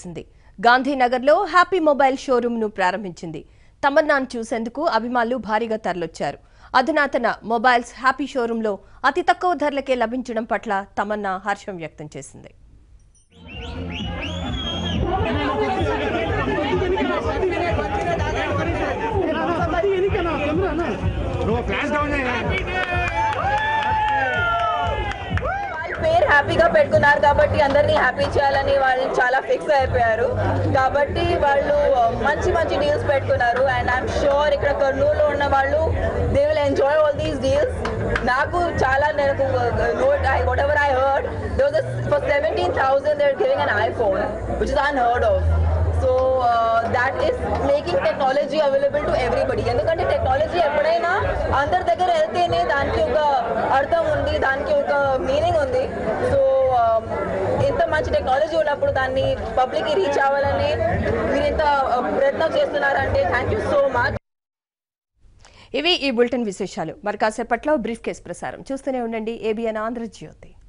తెచ్చింది గాంధీనగర్లో happy mobile షోరూంను ప్రారంభించింది తమన్నాను చూసేందుకు అభిమానులు భారీగా తరలొచ్చారు అధునాతన మొబైల్స్ హ్యాపీ షోరూంలో అతి తక్కువ ధరలకే లభించడం పట్ల తమన్నా హర్షం వ్యక్తం చేసింది నువ్వు ఫ్లాష్ డౌన్ వాళ్ళ పేరు హ్యాపీగా పెట్టుకున్నారు కాబట్టి అందరినీ హ్యాపీ చేయాలని వాళ్ళు చాలా ఫిక్స్ అయిపోయారు కాబట్టి వాళ్ళు మంచి మంచి డీల్స్ పెట్టుకున్నారు అండ్ ఐఎమ్ షూర్ ఇక్కడ కర్నూలులో ఉన్న వాళ్ళు they will enjoy all these deals నాకు చాలా నాకు note I whatever I heard for seventeen thousand they're giving on iPhone which is unheard of so that is making technology available to everybody ఎందుకంటే technology ఎప్పుడైనా అందరి దగ్గర వెళ్తేనే దానికి ఒక అర్థం ఉంది దానికి ఒక మీనింగ్ ఉంది సో ఇంత మంచి టెక్నాలజీ ఉన్నప్పుడు దాన్ని పబ్లిక్కి రీచ్ అవ్వాలని మీరు ఇంత uh, ప్రయత్నం చేస్తున్నారంటే థ్యాంక్ యూ సో మచ్ ఇవి ఈ బులెటిన్ విశేషాలు మరి కాసేపట్లో బ్రీఫ్ కేస్ ప్రసారం చూస్తూనే ఉండండి ఏబిఎన్ ఆంధ్రజ్యోతి